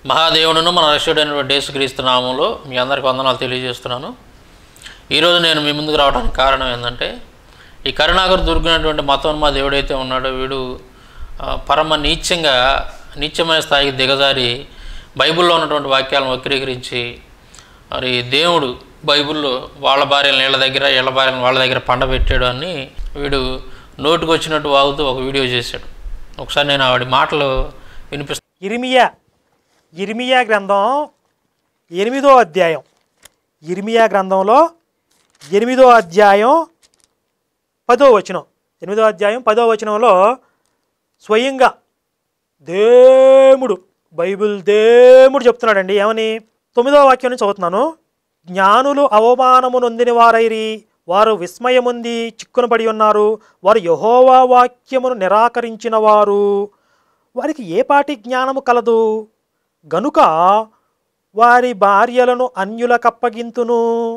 మహాదేవుడును మన రక్షుడైనటువంటి యేసుక్రీస్తు నామంలో మీ అందరికి వందనాలు తెలియజేస్తున్నాను ఈరోజు నేను మీ ముందుకు రావడానికి కారణం ఏంటంటే ఈ కరుణాకర్ దొరికినటువంటి మతోన్మాద దేవుడైతే ఉన్నాడో వీడు ఆ, పరమ నీచంగా నీచమైన స్థాయికి దిగజారి బైబిల్లో ఉన్నటువంటి వాక్యాలను వక్రీకరించి మరి దేవుడు బైబిల్లో వాళ్ళ భార్యలు నీళ్ళ దగ్గర వీళ్ళ భార్యలను వాళ్ళ దగ్గర పండబెట్టాడు అని వీడు నోటుకు వచ్చినట్టు వాగుతూ ఒక వీడియో చేశాడు ఒకసారి నేను ఆవిడ మాటలు వినిపిస్తాను ఇర్మియా ఇర్మియా గ్రంథం ఎనిమిదో అధ్యాయం ఇర్మియా గ్రంథంలో ఎనిమిదో అధ్యాయం పదో వచనం ఎనిమిదో అధ్యాయం పదో వచనంలో స్వయంగా దేవుడు బైబిల్ దేవుడు చెప్తున్నాడండి ఏమని తొమ్మిదో వాక్యం నుంచి చదువుతున్నాను జ్ఞానులు అవమానము నొందిన వారైరి వారు విస్మయముంది చిక్కున పడి ఉన్నారు వారు యహోవా వాక్యమును నిరాకరించిన వారు వారికి ఏ పాటి జ్ఞానము కలదు గనుక వారి భార్యలను అన్యులకప్పగింతును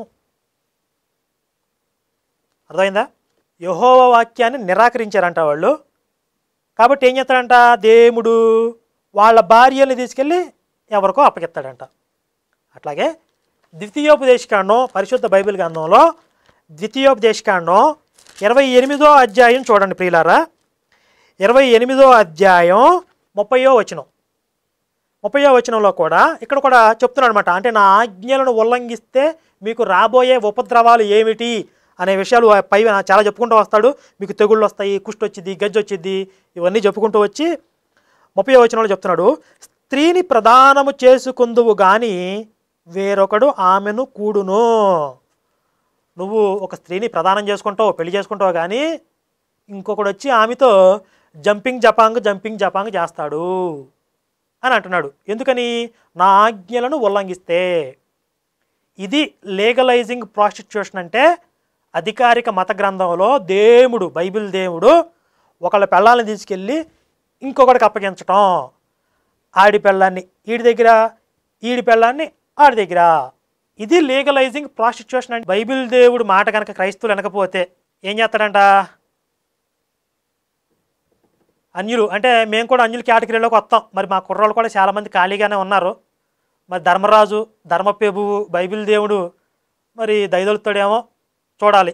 అర్థమైందా యహోవ వాక్యాన్ని నిరాకరించారంట వాళ్ళు కాబట్టి ఏం చేస్తాడంట దేవుడు వాళ్ళ భార్యల్ని తీసుకెళ్ళి ఎవరికో అప్పగిస్తాడంట అట్లాగే ద్వితీయోపదేశకాండం పరిశుద్ధ బైబిల్ గ్రంథంలో ద్వితీయోపదేశకాండం ఇరవై ఎనిమిదో అధ్యాయం చూడండి ప్రియులారా ఇరవై ఎనిమిదో అధ్యాయం ముప్పయో వచనం ముప్పయో వచనంలో కూడా ఇక్కడ కూడా చెప్తున్నాడు అనమాట అంటే నా ఆజ్ఞలను ఉల్లంఘిస్తే మీకు రాబోయే ఉపద్రవాలు ఏమిటి అనే విషయాలు ఆ పై చాలా చెప్పుకుంటూ వస్తాడు మీకు తెగుళ్ళు వస్తాయి కుష్టి వచ్చింది గజ్జి వచ్చింది ఇవన్నీ చెప్పుకుంటూ వచ్చి ముప్పై వచనంలో చెప్తున్నాడు స్త్రీని ప్రదానము చేసుకుందువు గాని వేరొకడు ఆమెను కూడును నువ్వు ఒక స్త్రీని ప్రదానం చేసుకుంటావు పెళ్లి చేసుకుంటావు కానీ ఇంకొకడు వచ్చి ఆమెతో జంపింగ్ జపాంగ్ జంపింగ్ జపాంగ్ చేస్తాడు అని అంటున్నాడు ఎందుకని నా ఆజ్ఞలను ఉల్లంఘిస్తే ఇది లీగలైజింగ్ ప్రాస్టిట్యూషన్ అంటే అధికారిక మత గ్రంథంలో దేవుడు బైబిల్ దేవుడు ఒకళ్ళ పెళ్ళాలని తీసుకెళ్ళి ఇంకొకటికి అప్పగించటం ఆడి పెళ్ళాన్ని ఈడి దగ్గర ఈడి పెళ్ళాన్ని ఆడి దగ్గర ఇది లీగలైజింగ్ ప్రాస్టిట్యూషన్ అంటే బైబిల్ దేవుడు మాట కనుక క్రైస్తవులు వెనకపోతే ఏం చేస్తాడంట అన్యులు అంటే మేము కూడా అన్యుల కేటగిరీలోకి వస్తాం మరి మా కుర్రోళ్ళు కూడా చాలామంది ఖాళీగానే ఉన్నారు మరి ధర్మరాజు ధర్మప్రభువు బైబిల్ దేవుడు మరి దయదొలుతాడేమో చూడాలి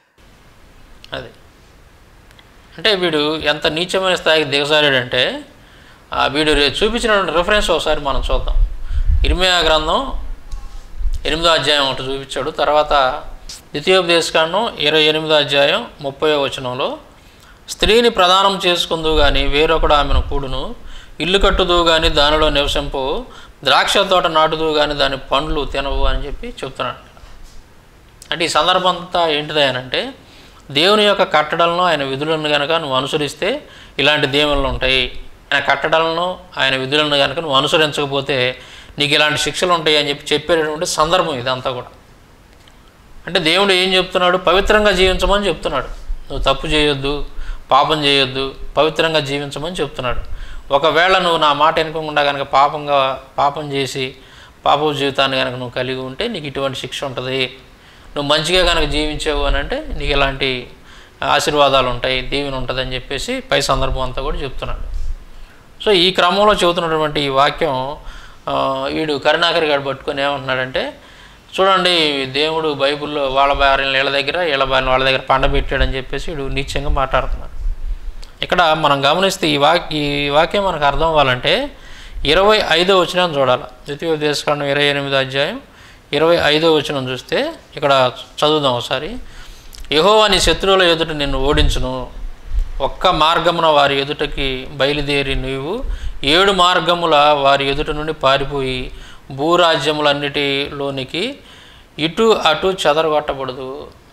అది అంటే వీడు ఎంత నీచమైన స్థాయికి దిగజారాడంటే ఆ వీడు రే- చూపించిన రిఫరెన్స్ ఒకసారి మనం చూద్దాం ఇర్మియా గ్రంథం ఎనిమిదో అధ్యాయం ఒకటి చూపించాడు తర్వాత ద్వితీయోపదేశకాండం ఇరవై ఎనిమిదో అధ్యాయం ముప్పై వచనంలో స్త్రీని ప్రదానం చేసుకుందు కానీ వేరొకడు ఆమెను కూడును ఇల్లు కట్టుదు కానీ దానిలో నివసింపు ద్రాక్ష తోట నాటుదు కానీ దాని పండ్లు తినవు అని చెప్పి చెప్తున్నాడు అంటే ఈ సందర్భం అంతా ఏంటిది అంటే దేవుని యొక్క కట్టడలను ఆయన విధులను కనుక నువ్వు అనుసరిస్తే ఇలాంటి దీవెనలు ఉంటాయి ఆయన కట్టడలను ఆయన విధులను కనుక నువ్వు అనుసరించకపోతే నీకు ఇలాంటి శిక్షలు ఉంటాయి అని చెప్పి చెప్పేటటువంటి సందర్భం ఇదంతా కూడా అంటే దేవుడు ఏం చెప్తున్నాడు పవిత్రంగా జీవించమని చెప్తున్నాడు నువ్వు తప్పు చేయొద్దు పాపం చేయొద్దు పవిత్రంగా జీవించమని చెప్తున్నాడు ఒకవేళ నువ్వు నా మాట వినకుండా కనుక పాపంగా పాపం చేసి పాప జీవితాన్ని కనుక నువ్వు కలిగి ఉంటే నీకు ఇటువంటి శిక్ష ఉంటుంది నువ్వు మంచిగా కనుక జీవించావు అని అంటే నీకు ఇలాంటి ఆశీర్వాదాలు ఉంటాయి దీవెన ఉంటుంది అని చెప్పేసి పై సందర్భం అంతా కూడా చెప్తున్నాడు సో ఈ క్రమంలో చెబుతున్నటువంటి ఈ వాక్యం ఆ, వీడు కరుణాకర్ గారు పట్టుకొని ఏమంటున్నాడంటే చూడండి దేవుడు బైబిల్లో వాళ్ళ భార్యలు వీళ్ళ దగ్గర వీళ్ళ భార్యలు వాళ్ళ దగ్గర పండబెట్టాడని చెప్పేసి వీడు నీచంగా మాట్లాడుతున్నాడు ఇక్కడ మనం గమనిస్తే ఈ వాక్ ఈ వాక్యం మనకు అర్థం అవ్వాలంటే ఇరవై ఐదో వచనం చూడాలి ద్వితీయోపదేశకాండం ఇరవై ఎనిమిదో అధ్యాయం ఇరవై ఐదో వచనం చూస్తే ఇక్కడ చదువుదాం ఒకసారి యెహోవా నీ శత్రువుల ఎదుట నిన్ను ఓడించును ఒక్క మార్గమున వారి ఎదుటకి బయలుదేరి నీవు ఏడు మార్గముల వారి ఎదుట నుండి పారిపోయి భూరాజ్యములన్నిటిలోనికి ఇటు అటు చెదరగొట్టబడదు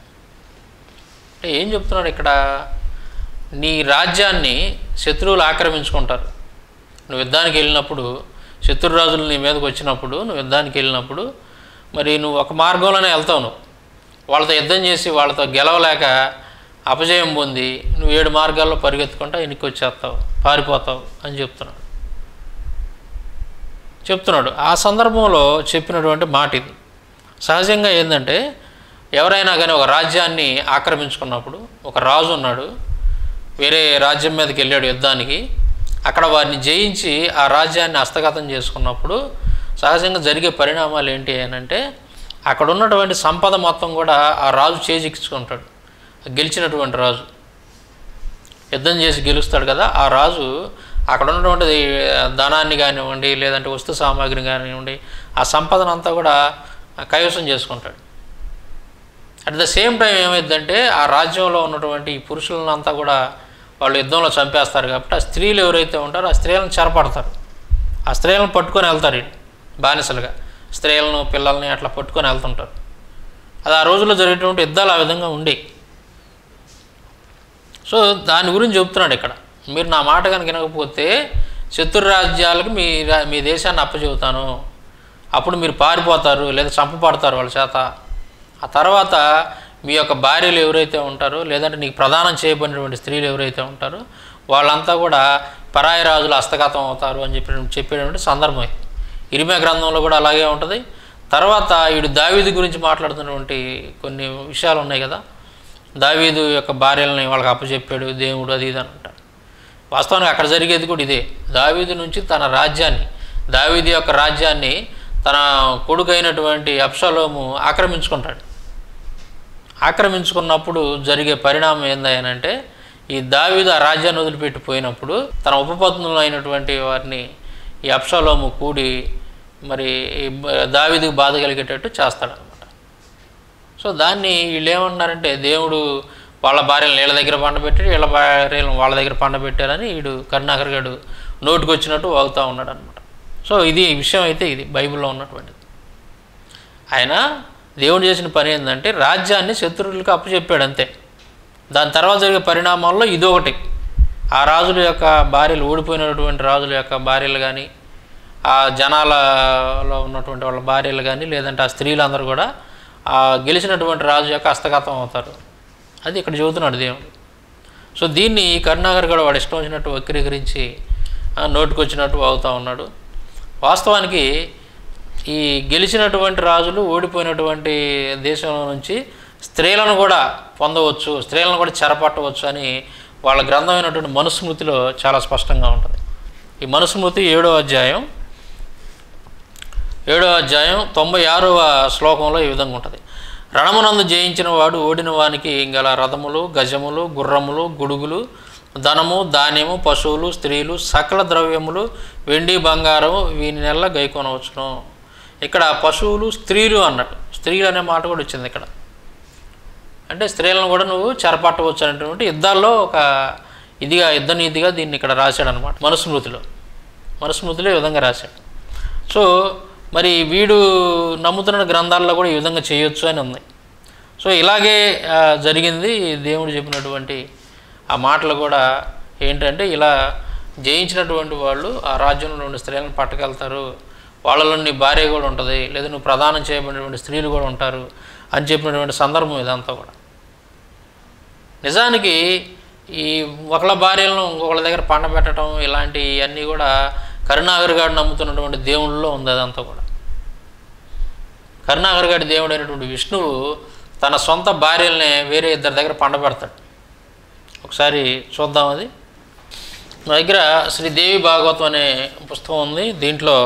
అంటే ఏం చెప్తున్నాడు ఇక్కడ నీ రాజ్యాన్ని శత్రువులు ఆక్రమించుకుంటారు నువ్వు యుద్ధానికి వెళ్ళినప్పుడు శత్రురాజులు నీ మీదకి వచ్చినప్పుడు నువ్వు యుద్ధానికి వెళ్ళినప్పుడు మరి నువ్వు ఒక మార్గంలోనే వెళ్తావు నువ్వు వాళ్ళతో యుద్ధం చేసి వాళ్ళతో గెలవలేక అపజయం పొంది నువ్వు ఏడు మార్గాల్లో పరిగెత్తుకుంటా వెనక్కి వచ్చేస్తావు పారిపోతావు అని చెప్తున్నాడు చెప్తున్నాడు ఆ సందర్భంలో చెప్పినటువంటి మాట ఇది సహజంగా ఏంటంటే ఎవరైనా కానీ ఒక రాజ్యాన్ని ఆక్రమించుకున్నప్పుడు ఒక రాజు ఉన్నాడు వేరే రాజ్యం మీదకి వెళ్ళాడు యుద్ధానికి అక్కడ వారిని జయించి ఆ రాజ్యాన్ని హస్తగతం చేసుకున్నప్పుడు సహజంగా జరిగే పరిణామాలు ఏంటి అని అంటే అక్కడ ఉన్నటువంటి సంపద మొత్తం కూడా ఆ రాజు చేజిక్కించుకుంటాడు గెలిచినటువంటి రాజు యుద్ధం చేసి గెలుస్తాడు కదా ఆ రాజు అక్కడ ఉన్నటువంటి ధనాన్ని కానివ్వండి లేదంటే వస్తు సామాగ్రి కానివ్వండి ఆ సంపదను అంతా కూడా కైవసం చేసుకుంటాడు అట్ ద సేమ్ టైం ఏమైందంటే ఆ రాజ్యంలో ఉన్నటువంటి ఈ పురుషులను అంతా కూడా వాళ్ళు యుద్ధంలో చంపేస్తారు కాబట్టి ఆ స్త్రీలు ఎవరైతే ఉంటారో ఆ స్త్రీలను చెరపడతారు ఆ స్త్రీలను పట్టుకొని వెళ్తారు వీళ్ళు బానిసలుగా స్త్రీలను పిల్లల్ని అట్లా పట్టుకొని వెళ్తుంటారు అది ఆ రోజుల్లో జరిగేటువంటి యుద్ధాలు ఆ విధంగా ఉండేవి సో దాని గురించి చెప్తున్నాడు ఇక్కడ మీరు నా మాట కనుక వినకపోతే శత్రు రాజ్యాలకు మీ రా- మీ దేశాన్ని అప్పచెబుతాను అప్పుడు మీరు పారిపోతారు లేదా చంపబడతారు వాళ్ళ చేత ఆ తర్వాత మీ యొక్క భార్యలు ఎవరైతే ఉంటారో లేదంటే నీకు ప్రదానం చేయబడినటువంటి స్త్రీలు ఎవరైతే ఉంటారో వాళ్ళంతా కూడా పరాయి రాజుల హస్తగతం అవుతారు అని చెప్పి చెప్పేటువంటి సందర్భం ఇది. ఇరిమే గ్రంథంలో కూడా అలాగే ఉంటుంది తర్వాత వీడు దావీదు గురించి మాట్లాడుతున్నటువంటి కొన్ని విషయాలు ఉన్నాయి కదా దావీదు యొక్క భార్యలని వాళ్ళకి అప్పచెప్పాడు దేవుడు అది ఇది అని అంటారు వాస్తవానికి అక్కడ జరిగేది కూడా ఇదే దావీదు నుంచి తన రాజ్యాన్ని దావీదు యొక్క రాజ్యాన్ని తన కొడుకైనటువంటి అప్షలోము ఆక్రమించుకుంటాడు ఆక్రమించుకున్నప్పుడు జరిగే పరిణామం ఏందనంటే ఈ దావీదు ఆ రాజ్యాన్ని వదిలిపెట్టి పోయినప్పుడు తన ఉపపత్నులు అయినటువంటి వారిని ఈ అప్షలోము కూడి మరి ఈ బ- దావీదుకు బాధ కలిగేటట్టు చేస్తాడనమాట సో దాన్ని వీళ్ళు ఏమన్నారంటే దేవుడు వాళ్ళ భార్యలను వీళ్ళ దగ్గర పండబెట్టాడు వీళ్ళ భార్యలను వాళ్ళ దగ్గర పండబెట్టారని వీడు కరుణాకర్ గడు నోటికి వచ్చినట్టు వాగుతూ ఉన్నాడు అనమాట సో ఇది విషయం అయితే ఇది బైబిల్లో ఉన్నటువంటిది ఆయన దేవుడు చేసిన పని ఏంటంటే రాజ్యాన్ని శత్రువులకు అప్పచెప్పాడు అంతే దాని తర్వాత జరిగే పరిణామాల్లో ఇదొకటి ఆ రాజుల యొక్క భార్యలు ఓడిపోయినటువంటి రాజుల యొక్క భార్యలు కానీ ఆ జనాలలో ఉన్నటువంటి వాళ్ళ భార్యలు కానీ లేదంటే ఆ స్త్రీలందరూ కూడా ఆ గెలిచినటువంటి రాజు యొక్క హస్తగతం అవుతారు అది ఇక్కడ చెబుతున్నాడు దేవుడు సో దీన్ని కరుణాకర్ కూడా వాడు ఇష్టం వచ్చినట్టు వక్రీకరించి ఆ, నోటికొచ్చినట్టు అవుతూ ఉన్నాడు వాస్తవానికి ఈ గెలిచినటువంటి రాజులు ఓడిపోయినటువంటి దేశం నుంచి స్త్రీలను కూడా పొందవచ్చు స్త్రీలను కూడా చెరపట్టవచ్చు అని వాళ్ళ గ్రంథమైనటువంటి మనుస్మృతిలో చాలా స్పష్టంగా ఉంటుంది ఈ మనుస్మృతి ఏడో అధ్యాయం ఏడో అధ్యాయం తొంభై ఆరవ శ్లోకంలో ఈ విధంగా ఉంటుంది రణమునందు జయించిన వాడు ఓడిన వానికి గల రథములు గజములు గుర్రములు గుడుగులు ధనము ధాన్యము పశువులు స్త్రీలు సకల ద్రవ్యములు వెండి బంగారం వీని నెల గైకొనవచ్చును ఇక్కడ పశువులు స్త్రీలు అన్నట్టు స్త్రీలు అనే మాట కూడా వచ్చింది ఇక్కడ అంటే స్త్రీలను కూడా నువ్వు చెరపట్టవచ్చు అనేటువంటి యుద్ధాల్లో ఒక ఇదిగా యుద్ధ నీతిగా దీన్ని ఇక్కడ రాశాడు అనమాట మనుస్మృతిలో మనుస్మృతిలో ఈ విధంగా రాశాడు సో మరి వీడు నమ్ముతున్న గ్రంథాల్లో కూడా ఈ విధంగా చేయొచ్చు అని ఉంది సో ఇలాగే ఆ, జరిగింది దేవుడు చెప్పినటువంటి ఆ మాటలు కూడా ఏంటంటే ఇలా జయించినటువంటి వాళ్ళు ఆ రాజ్యంలో ఉండే స్త్రీలను పట్టుకెళ్తారు వాళ్ళలో నీ భార్య కూడా ఉంటుంది లేదా నువ్వు ప్రదానం చేయబడినటువంటి స్త్రీలు కూడా ఉంటారు అని చెప్పినటువంటి సందర్భం ఇదంతా కూడా నిజానికి ఈ ఒకళ్ళ భార్యలను ఇంకొకళ్ళ దగ్గర పండబెట్టడం ఇలాంటివన్నీ కూడా కరుణాకర్ గారు నమ్ముతున్నటువంటి దేవుళ్ళలో ఉంది అదంతా కూడా కరుణాకర్ గారి దేవుడు అయినటువంటి విష్ణువు తన సొంత భార్యల్ని వేరే ఇద్దరి దగ్గర పండబెడతాడు ఒకసారి చూద్దాం అది నా దగ్గర శ్రీ దేవి భాగవతం అనే పుస్తకం ఉంది దీంట్లో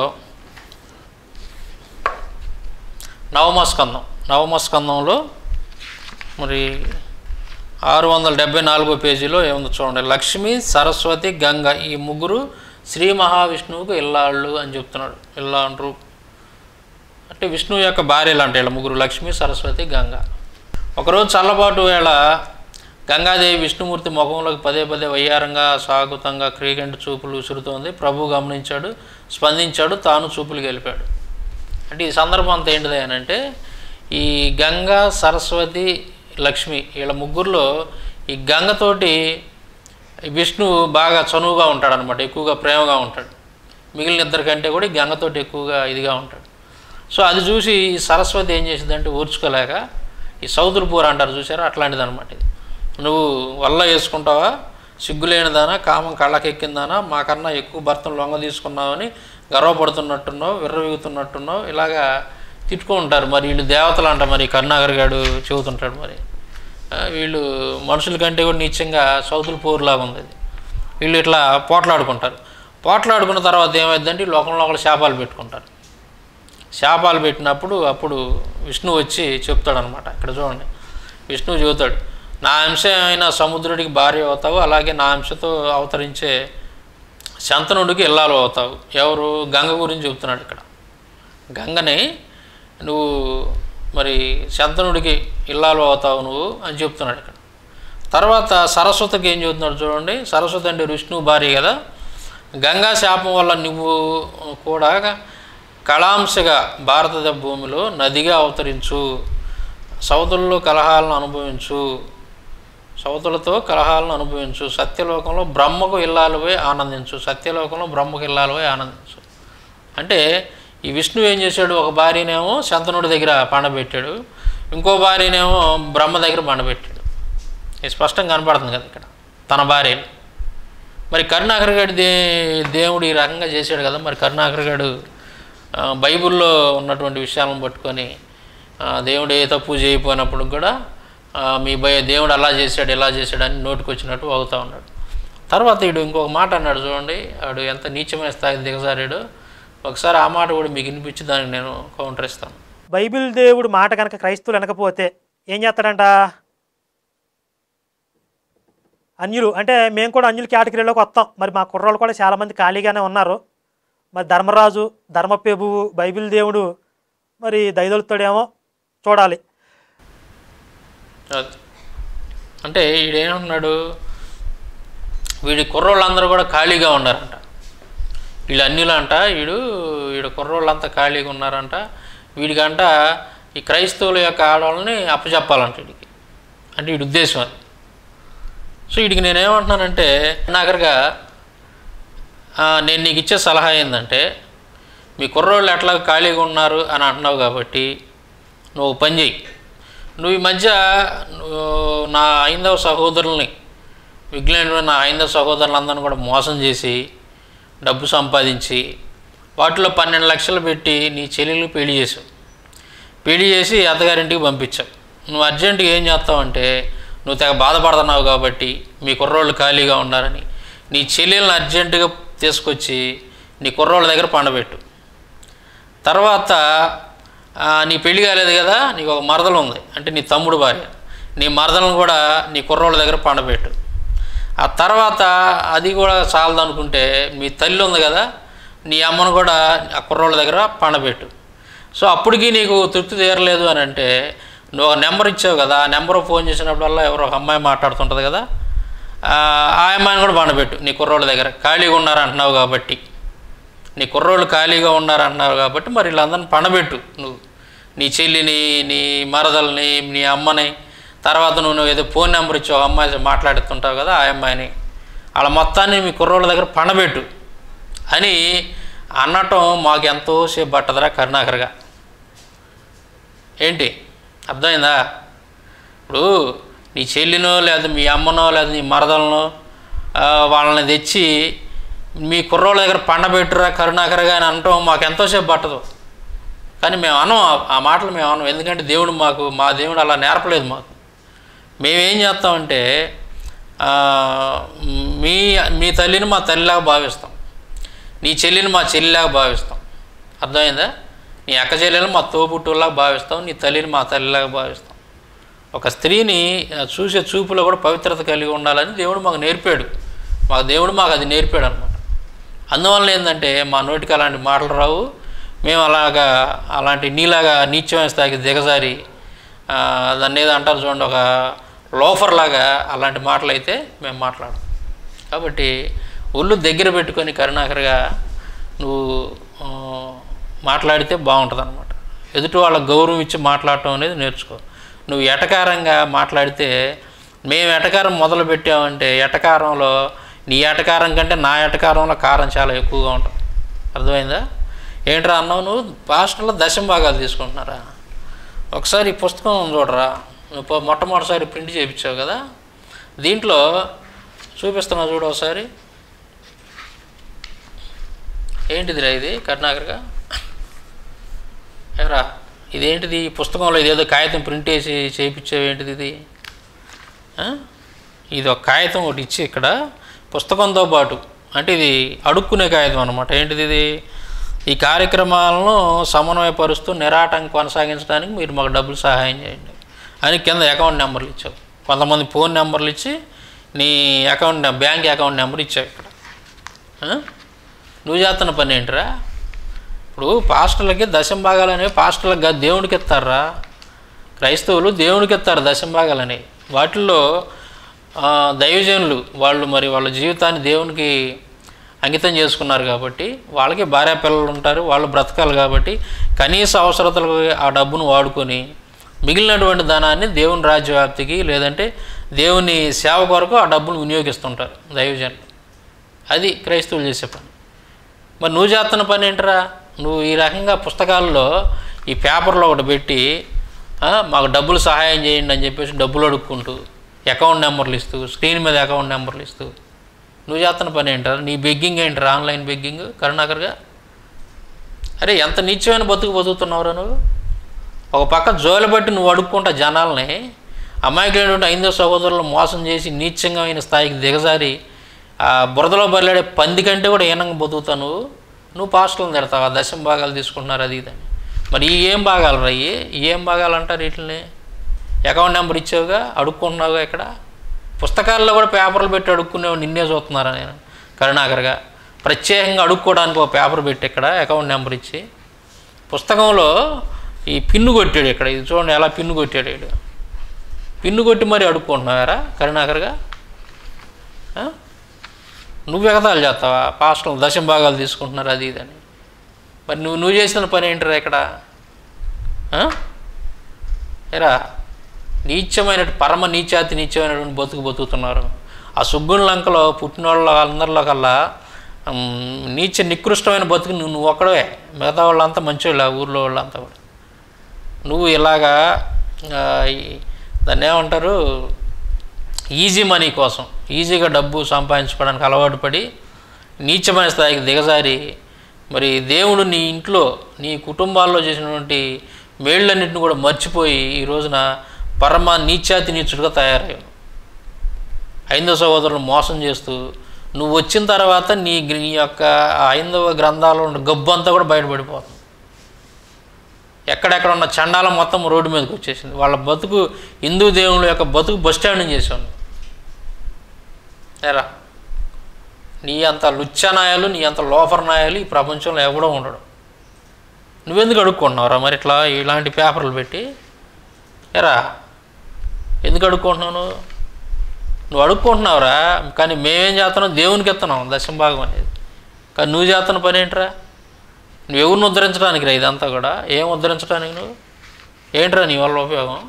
నవమ స్కందం నవమ స్కందంలో మరి ఆరు వందల డెబ్బై నాలుగో పేజీలో ఏముందో చూడండి లక్ష్మి సరస్వతి గంగ ఈ ముగ్గురు శ్రీ మహావిష్ణువుకు ఇల్లాళ్ళు అని చెప్తున్నాడు ఇల్లాండ్రు అంటే విష్ణువు యొక్క భార్యలు అంటే వీళ్ళ ముగ్గురు లక్ష్మి సరస్వతి గంగ ఒకరోజు చల్లబాటు వేళ గంగాదేవి విష్ణుమూర్తి ముఖంలోకి పదే పదే వయ్యారంగా సాగుతంగా క్రీగంటి చూపులు విసురుతోంది ప్రభు గమనించాడు స్పందించాడు తాను చూపులు గెలిపాడు అంటే ఈ సందర్భం అంతా ఏంటిది అని అంటే ఈ గంగ సరస్వతి లక్ష్మి వీళ్ళ ముగ్గురులో ఈ గంగతోటి ఈ విష్ణువు బాగా చనువుగా ఉంటాడు అనమాట ఎక్కువగా ప్రేమగా ఉంటాడు మిగిలిన ఇద్దరి కంటే కూడా ఈ గంగతోటి ఎక్కువగా ఇదిగా ఉంటాడు సో అది చూసి ఈ సరస్వతి ఏం చేసిందంటే ఓర్చుకోలేక ఈ సౌదులపూర్ అంటారు చూసారా అట్లాంటిది అనమాట ఇది నువ్వు వల్ల వేసుకుంటావా సిగ్గులేనిదానా కామం కళ్ళకెక్కిందానా మాకన్నా ఎక్కువ భర్తను లొంగ తీసుకున్నావని గర్వపడుతున్నట్టున్నావు విర్రవీగుతున్నట్టున్నావు ఇలాగా తిట్టుకుంటారు మరి వీళ్ళు దేవతలు అంట మరి కరుణాకర్ గారు చెబుతుంటాడు మరి ఆ, వీళ్ళు మనుషుల కంటే కూడా నీచంగా సౌతుల పోరులాగా ఉంది ఇది వీళ్ళు ఇట్లా పోట్లాడుకుంటారు పోట్లాడుకున్న తర్వాత ఏమైందంటే ఈ లోకంలో ఒకళ్ళు శాపాలు పెట్టుకుంటారు శాపాలు పెట్టినప్పుడు అప్పుడు విష్ణు వచ్చి చెప్తాడనమాట ఇక్కడ చూడండి విష్ణువు చెబుతాడు నా అంశ అయిన సముద్రుడికి భార్య అవుతావు అలాగే నా అంశతో అవతరించే శంతనుడికి ఇల్లాలు అవుతావు ఎవరు గంగ గురించి చెప్తున్నాడు ఇక్కడ గంగని నువ్వు మరి శంతనుడికి ఇల్లాలు అవుతావు నువ్వు అని చెప్తున్నాడు ఇక్కడ తర్వాత సరస్వతికి ఏం చెబుతున్నాడు చూడండి సరస్వతి అంటే విష్ణువు భార్య కదా గంగా శాపం వల్ల నువ్వు కూడా కళాంశగా భారత భూమిలో నదిగా అవతరించు సౌతుల్లో కలహాలను అనుభవించు సౌతులతో కలహాలను అనుభవించు సత్యలోకంలో బ్రహ్మకు ఇల్లాలువై ఆనందించు సత్యలోకంలో బ్రహ్మకు ఇల్లాలువై ఆనందించు అంటే ఈ విష్ణువు ఏం చేశాడు ఒక భార్యనేమో శంతనుడి దగ్గర పండబెట్టాడు ఇంకో భార్యనేమో బ్రహ్మ దగ్గర పండబెట్టాడు ఇది స్పష్టంగా కనపడుతుంది కదా ఇక్కడ తన భార్యని మరి కరుణాకర్ గారి దే దేవుడు ఈ రకంగా చేశాడు కదా మరి కరుణాకర్ గారు ఆ, బైబిల్లో ఉన్నటువంటి విషయాలను పట్టుకొని ఆ, దేవుడు ఏ తప్పు చేయకపోయినప్పుడు కూడా ఆ, మీ భయ దేవుడు అలా చేశాడు ఇలా చేశాడు అని నోటికి వచ్చినట్టు అవుతూ ఉన్నాడు తర్వాత వీడు ఇంకొక మాట అన్నాడు చూడండి వాడు ఎంత నీచమైన స్థాయికి దిగజారాడు ఒకసారి ఆ మాట కూడా మీకు వినిపించి దానికి నేను కౌంటర్ ఇస్తాను బైబిల్ దేవుడు మాట కనుక క్రైస్తవులు వెనకపోతే ఏం చేస్తాడంట అన్యులు అంటే మేము కూడా అన్యుల కేటగిరీలోకి వస్తాం మరి మా కుర్రోళ్ళు కూడా చాలామంది ఖాళీగానే ఉన్నారు మరి ధర్మరాజు ధర్మప్రభువు బైబిల్ దేవుడు మరి దయదొలుతాడేమో చూడాలి అది అంటే వీడేమంటున్నాడు వీడి కుర్రోళ్ళందరూ కూడా ఖాళీగా ఉన్నారంట వీళ్ళు అన్యులంట వీడు వీడు కుర్రోళ్ళంతా ఖాళీగా ఉన్నారంట వీడికంట ఈ క్రైస్తవుల యొక్క ఆడవాళ్ళని అప్పచెప్పాలంట వీడికి అంటే వీడి ఉద్దేశం అది సో వీడికి నేనేమంటున్నానంటే నాగరగా నేను నీకు ఇచ్చే సలహా ఏంటంటే మీ కుర్రోళ్ళు ఎట్లా ఖాళీగా ఉన్నారు అని అంటున్నావు కాబట్టి నువ్వు పని చెయ్యి నువ్వు ఈ మధ్య నువ్వు నా ఐందవ సహోదరుల్ని విజ్ఞానుడు నా ఐందవ సహోదరులందరిని కూడా మోసం చేసి డబ్బు సంపాదించి వాటిలో పన్నెండు లక్షలు పెట్టి నీ చెల్లెలు పెళ్లి చేసావు పెళ్లి చేసి అత్తగారింటికి పంపించావు నువ్వు అర్జెంటుగా ఏం చేస్తావంటే నువ్వు తెగ బాధపడుతున్నావు కాబట్టి మీ కుర్రోళ్ళు ఖాళీగా ఉన్నారని నీ చెల్లెలను అర్జెంటుగా తీసుకొచ్చి నీ కుర్రోళ్ళ దగ్గర పండబెట్టు తర్వాత ఆ, నీ పెళ్లి కాలేదు కదా నీకు ఒక మరదలు ఉంది అంటే నీ తమ్ముడు భార్య నీ మరదలను కూడా నీ కుర్రోళ్ళ దగ్గర పండబెట్టు ఆ తర్వాత అది కూడా చాలదు అనుకుంటే మీ తల్లి ఉంది కదా నీ అమ్మను కూడా ఆ కుర్రోళ్ళ దగ్గర పండబెట్టు సో అప్పటికి నీకు తృప్తి తీరలేదు అని అంటే నువ్వు ఒక నెంబర్ ఇచ్చావు కదా ఆ నెంబర్ ఫోన్ చేసినప్పుడల్లా ఎవరో ఒక అమ్మాయి మాట్లాడుతుంటుంది కదా ఆ ఆ అమ్మాయిని కూడా పండబెట్టు నీ కుర్రోళ్ళ దగ్గర ఖాళీగా ఉన్నారంటున్నావు కాబట్టి నీ కుర్రోళ్ళు ఖాళీగా ఉన్నారంటున్నారు కాబట్టి మరి వీళ్ళందరిని పండబెట్టు నువ్వు నీ చెల్లిని నీ మరదల్ని నీ అమ్మని తర్వాత నువ్వు నువ్వు ఏదో ఫోన్ నెంబర్ ఇచ్చి ఒక అమ్మాయి మాట్లాడుతుంటావు కదా ఆ అమ్మాయిని వాళ్ళ మొత్తాన్ని మీ కుర్రోళ్ళ దగ్గర పండబెట్టు అని అనటం మాకు ఎంతో సేపు పట్టదురా కరుణాకరగా ఏంటి అర్థమైందా ఇప్పుడు నీ చెల్లినో లేదా మీ అమ్మనో లేదా నీ మరదలనో ఆ, వాళ్ళని తెచ్చి మీ కుర్రోళ్ళ దగ్గర పండబెట్టురా కరుణాకరగా అని అనటం మాకు ఎంతోసేపు పట్టదు కానీ మేము అనం ఆ- ఆ మాటలు మేము అనం ఎందుకంటే దేవుడు మాకు మా దేవుడు అలా నేర్పలేదు మాకు మేమేం చేస్తామంటే ఆ, మీ మీ తల్లిని మా తల్లిలాగా భావిస్తాం నీ చెల్లిని మా చెల్లిలాగా భావిస్తాం అర్థమైందా నీ అక్క చెల్లెలు మా తోబుట్టులాగా భావిస్తాం నీ తల్లిని మా తల్లిలాగా భావిస్తాం ఒక స్త్రీని ఆ, చూసే చూపులో కూడా పవిత్రత కలిగి ఉండాలని దేవుడు మాకు నేర్పాడు మాకు దేవుడు మాకు అది నేర్పాడు అనమాట అందువల్ల ఏంటంటే మా నోటికి అలాంటి మాటలు రావు మేము అలాగా అలాంటి నీలాగా నీచమైన స్థాయికి దిగజారి ఆ, దాన్ని ఏదో అంటారు చూడండి ఒక లోఫర్ లాగా అలాంటి మాటలు అయితే మేము మాట్లాడం కాబట్టి ఒళ్ళు దగ్గర పెట్టుకొని కరుణాకరగా నువ్వు ఆ, మాట్లాడితే బాగుంటుంది అనమాట ఎదుటి వాళ్ళ గౌరవం ఇచ్చి మాట్లాడటం అనేది నేర్చుకో నువ్వు ఎటకారంగా మాట్లాడితే మేము ఎటకారం మొదలు పెట్టామంటే ఎటకారంలో నీ ఎటకారం కంటే నా ఎటకారంలో కారం చాలా ఎక్కువగా ఉంటుంది అర్థమైందా ఏంట్రా అన్నావు నువ్వు పాస్టర్లో దశం భాగాలు తీసుకుంటున్నారా ఒకసారి ఈ పుస్తకం చూడరా నువ్వు పో- మొట్టమొదటిసారి ప్రింట్ చేయించావు కదా దీంట్లో చూపిస్తున్నా చూడు ఒకసారి ఏంటిదిరా ఇది కరుణాకర్గా ఏరా ఇదేంటిది ఈ పుస్తకంలో ఇదేదో కాగితం ప్రింట్ వేసి చేయించావు ఏంటిది ఇది ఆ? ఇది ఒక కాగితం ఒకటి ఇచ్చి ఇక్కడ పుస్తకంతో పాటు అంటే ఇది అడుక్కునే కాగితం అనమాట ఏంటిది ఇది ఈ కార్యక్రమాలను సమన్వయపరుస్తూ నిరాటం కొనసాగించడానికి మీరు మాకు డబ్బులు సహాయం చేయండి అని కింద అకౌంట్ నెంబర్లు ఇచ్చావు కొంతమంది ఫోన్ నెంబర్లు ఇచ్చి నీ అకౌంట్ నెం- బ్యాంక్ అకౌంట్ నెంబర్ ఇచ్చావు ఇక్కడ ఆ? నువ్వు చేస్తున్న పని ఏంటిరా ఇప్పుడు పాస్టర్లకి దశం భాగాలు అనేవి పాస్టర్లకు కాదు దేవుడికి ఇస్తారా క్రైస్తవులు దేవుడికి ఇస్తారు దశం భాగాలని వాటిల్లో ఆ, దైవజనులు వాళ్ళు మరి వాళ్ళ జీవితాన్ని దేవునికి అంకితం చేసుకున్నారు కాబట్టి వాళ్ళకి భార్య పిల్లలు ఉంటారు వాళ్ళు బ్రతకాలి కాబట్టి కనీస అవసరతలకు ఆ డబ్బును వాడుకొని మిగిలినటువంటి ధనాన్ని దేవుని రాజ్యవ్యాప్తికి లేదంటే దేవుని సేవ కొరకు ఆ డబ్బును వినియోగిస్తుంటారు దైవజనులు అది క్రైస్తవులు చేసే పని మరి నువ్వు చేస్తున్న పని ఏంటరా నువ్వు ఈ రకంగా పుస్తకాల్లో ఈ పేపర్లో ఒకటి పెట్టి ఆ, మాకు డబ్బులు సహాయం చేయండి అని చెప్పేసి డబ్బులు అడుక్కుంటూ అకౌంట్ నెంబర్లు ఇస్తూ స్క్రీన్ మీద అకౌంట్ నెంబర్లు ఇస్తూ నువ్వు చేస్తున్న పని ఏంటారా నీ బెగ్గింగ్ ఏంటరా ఆన్లైన్ బెగ్గింగ్ కరుణాకర్గా అరే ఎంత నీచమైన బతుకు బతుకుతున్నావురా నువ్వు ఒక పక్క జోలు బట్టి నువ్వు అడుక్కుంటా జనాల్ని అమాయకులైనటువంటి ఐదో సహోదరులు మోసం చేసి నీచంగా స్థాయికి దిగజారి ఆ బురదలో బరిలాడే పంది కంటే కూడా హీనంగా బతుకుతావు నువ్వు నువ్వు పాస్టర్లను తిడతావు ఆ దశం భాగాలు తీసుకుంటున్నారు అది ఇదని మరి ఈ ఏం భాగాలు రయ్యి ఈ ఏం భాగాలు అంటారు వీటిని అకౌంట్ నెంబర్ ఇచ్చావుగా అడుక్కుంటున్నావుగా ఇక్కడ పుస్తకాల్లో కూడా పేపర్లు పెట్టి అడుక్కునేవి నిన్నే చూస్తున్నారా నేను కరుణాకర్గా ప్రత్యేకంగా అడుక్కోవడానికి ఒక పేపర్ పెట్టి ఇక్కడ అకౌంట్ నెంబర్ ఇచ్చి పుస్తకంలో ఈ పిన్ను కొట్టాడు ఇక్కడ ఇది చూడండి ఎలా పిన్ను కొట్టాడు వీడు పిన్ను కొట్టి మరి అడుక్కుంటున్నావారా కరుణాకర్గా ఆ? నువ్వు ఎగతాలు చేస్తావా పాస్టల్ దశం భాగాలు తీసుకుంటున్నారు అది ఇదని మరి నువ్వు నువ్వు చేసిన పని ఏంటిరా ఇక్కడ ఆ? ఏరా నీచమైన పరమ నీచాతి నీచమైనటువంటి బతుకు బతుకుతున్నారు ఆ సుగ్గుని లంకలో పుట్టిన వాళ్ళ అందరిలో కల్లా ఉమ్, నీచ నికృష్టమైన బతుకు నువ్వు నువ్వు ఒక్కడవే మిగతా వాళ్ళంతా మంచోళ్ళు ఆ ఊర్లో వాళ్ళంతా కూడా నువ్వు ఇలాగా ఆ, ఈ- దాన్ని ఏమంటారు ఈజీ మనీ కోసం ఈజీగా డబ్బు సంపాదించుకోవడానికి అలవాటు పడి నీచమైన స్థాయికి దిగజారి మరి దేవుడు నీ ఇంట్లో నీ కుటుంబాల్లో చేసినటువంటి మేళ్ళన్నింటిని కూడా మర్చిపోయి ఈ రోజున పరమ నీచాతి నీచుడుగా తయారయ్యావు ఐందవ సహోదరులు మోసం చేస్తూ నువ్వు వచ్చిన తర్వాత నీ గ్ర- నీ యొక్క ఆ ఐందవ గ్రంథాలు ఉన్న గబ్బు అంతా కూడా బయటపడిపోతుంది ఎక్కడెక్కడ ఉన్న చండాలం మొత్తం రోడ్డు మీదకి వచ్చేసింది వాళ్ళ బతుకు హిందూ దేవుళ్ళ యొక్క బతుకు బస్ స్టాండ్ చేసావు నువ్వు. ఏరా నీ అంత లుచ్చనాయాలు నీ అంత లోఫర్ నాయాలు ఈ ప్రపంచంలో ఎవడో ఉండడు నువ్వెందుకు అడుక్కుంటున్నావురా మరి ఇట్లా ఇలాంటి పేపర్లు పెట్టి ఎరా ఎందుకు అడుక్కుంటున్నావు నువ్వు నువ్వు అడుక్కుంటున్నావురా కానీ మేమేం చేస్తున్నాం దేవునికి ఎత్తున్నాం దశం భాగం అనేది కానీ నువ్వు చేస్తున్న పని ఏంట్రా నువ్వు ఎవరిని ఉద్ధరించడానికి రా ఇదంతా కూడా ఏం ఉద్ధరించడానికి నువ్వు ఏంట్రా నీ వల్ల ఉపయోగం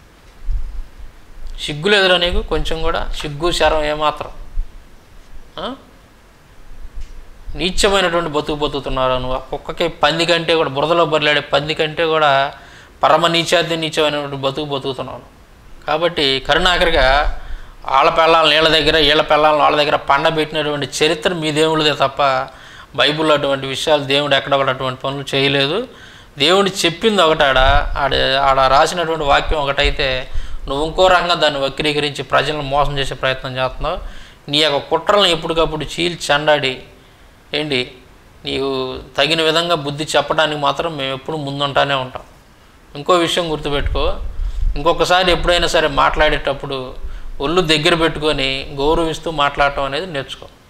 సిగ్గు లేదురా నీకు కొంచెం కూడా సిగ్గు శరం ఏమాత్రం ఆ? నీచమైనటువంటి బతుకు బతుకుతున్నారు నువ్వు ఆ కుక్కకి పంది కంటే కూడా బురదలో బరిలాడే పంది కంటే కూడా పరమ నీచాది నీచమైనటువంటి బతుకు బతుకుతున్నావు కాబట్టి కరుణాకరిగా వాళ్ళ పిల్లల నీళ్ళ దగ్గర వీళ్ళ పిల్లలను వాళ్ళ దగ్గర పండబెట్టినటువంటి చరిత్ర మీ దేవుడిదే తప్ప బైబిల్లో అటువంటి విషయాలు దేవుడు ఎక్కడొకటి అటువంటి పనులు చేయలేదు దేవుడు చెప్పింది ఒకటాడ ఆడ ఆడ రాసినటువంటి వాక్యం ఒకటైతే నువ్వు ఇంకో రకంగా దాన్ని వక్రీకరించి ప్రజలను మోసం చేసే ప్రయత్నం చేస్తున్నావు నీ యొక్క కుట్రలను ఎప్పటికప్పుడు చీల్చి చండాడి ఏంటి నీకు తగిన విధంగా బుద్ధి చెప్పడానికి మాత్రం మేము ఎప్పుడు ముందుంటానే ఉంటాం ఇంకో విషయం గుర్తుపెట్టుకో ఇంకొకసారి ఎప్పుడైనా సరే మాట్లాడేటప్పుడు ఒళ్ళు దగ్గర పెట్టుకొని గౌరవిస్తూ మాట్లాడటం అనేది నేర్చుకో